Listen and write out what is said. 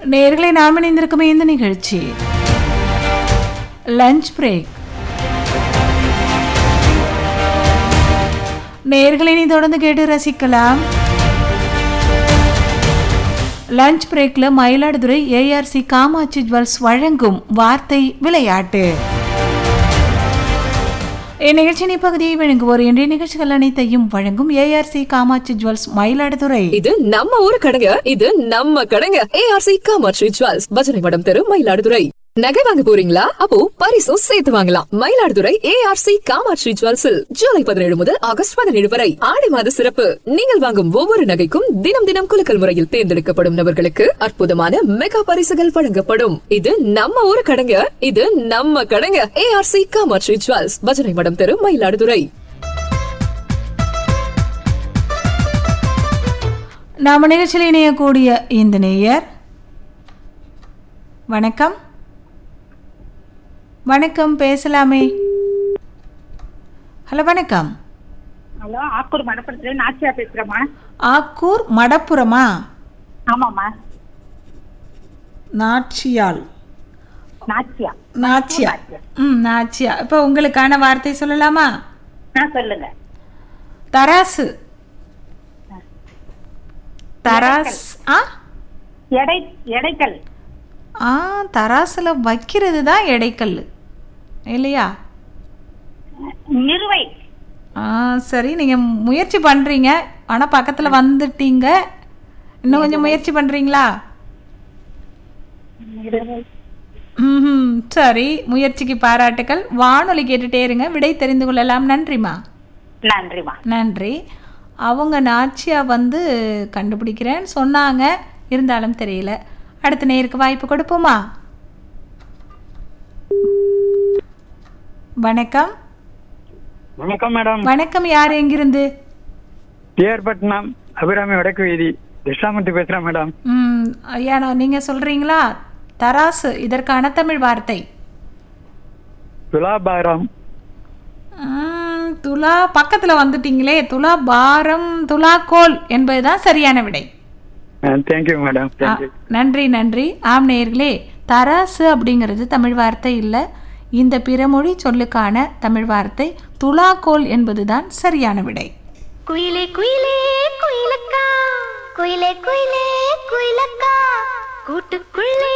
நேர்களை நாம் இணைந்திருக்கும் இந்த நிகழ்ச்சி லஞ்ச் பிரேக் நேர்களை நீ தொடர்ந்து கேட்டு ரசிக்கலாம் லஞ்ச் பிரேக்ல மயிலாடுதுறை ஏஆர்சி காமாட்சி ஜுவல்ஸ் வழங்கும் வார்த்தை விளையாட்டு இந்நிகழ்ச்சியின் இப்பகுதியை வழங்குவோர் இன்றைய நிகழ்ச்சிகள் அனைத்தையும் வழங்கும் ஏஆர்சி காமாட்சி ஜுவல்ஸ் மயிலாடுதுறை இது நம்ம ஊரு கடைங்க இது நம்ம கடைங்க ஏஆர்சி காமாட்சி ஜுவல்ஸ் பஜனை மடம் தெரு மயிலாடுதுறை நகை வாங்க போறீங்களா அப்போ பரிசும் சேர்த்து வாங்கலாம் மயிலாடுதுறை ஏஆர்சி காமாட்சி ஜுவல்ஸில் ஜூலை பதினேழு முதல் ஆகஸ்ட் பதினேழு வரை ஆடி மாத சிறப்பு நீங்கள் வாங்கும் ஒவ்வொரு நகைக்கும் தினம் தினம் குலுக்கல் முறையில் தேர்ந்தெடுக்கப்படும் நபர்களுக்கு அற்புதமான மெகா பரிசுகள் வழங்கப்படும் இது நம்ம ஊரு கடைங்க இது நம்ம கடைங்க ஏஆர்சி காமாட்சி ஜுவல்ஸ் பஜனை மடம் தெரு மயிலாடுதுறை நாம நிகழ்ச்சியில் இணையக்கூடிய இந்த நேயர் வணக்கம் வணக்கம் பேசலாமே ஹலோ வணக்கம் ஹலோ ஆக்கூர் மடப்படத்துல நாச்சியா பேசுறேம்மா ஆக்கூர் மடப்புறமா ஆமாம்மா நாச்சியால் நாச்சியா நாச்சியா ம் நாச்சியா இப்போ உங்களுக்கான வார்த்தை சொல்லலாமா ஆ சொல்லுங்க தராசு தராஸ் ஆ எடை எடைக்கல் ஆ தராசில் வைக்கிறது தான் எடைக்கல் இல்லையா நிறுவை ஆ சரி நீங்கள் முயற்சி பண்ணுறீங்க ஆனால் பக்கத்தில் வந்துட்டீங்க இன்னும் கொஞ்சம் முயற்சி பண்ணுறீங்களா நிறுவை ம் சரி முயற்சிக்கு பாராட்டுக்கள் வானொலி கேட்டுட்டே இருங்க விடை தெரிந்து கொள்ளலாம் நன்றிம்மா நன்றிம்மா நன்றி அவங்க நாச்சியா வந்து கண்டுபிடிக்கிறேன்னு சொன்னாங்க இருந்தாலும் தெரியல அடுத்த நேருக்கு வாய்ப்பு கொடுப்போமா வணக்கம் வணக்கம் மேடம் வணக்கம் யார் எங்கிருந்து டிஆர்பட்டினம் அபிராமி வடக்கு வீதி திஷாமூர்த்தி பேசுறேன் மேடம் ம் ஐயா நான் நீங்கள் சொல்கிறீங்களா தராசு இதற்கான தமிழ் வார்த்தை துலாபாரம் ம், துலா பக்கத்தில் வந்துட்டீங்களே துலா பாரம் துலாக்கோல் என்பதுதான் சரியான விடை தேங்க்யூ மேடம் ஆ, தேங்க்யூ நன்றி நன்றி ஆம் நேயர்களே தராசு அப்படிங்கிறது தமிழ் வார்த்தை இல்லை இந்த பிறமொழி சொல்லுக்கான தமிழ் வார்த்தை துலாக்கோல் என்பதுதான் சரியான விடை குயிலே குயிலே குயிலக்கா குயிலே குயிலே குயிலக்கா கூட்டுக்குள்ளே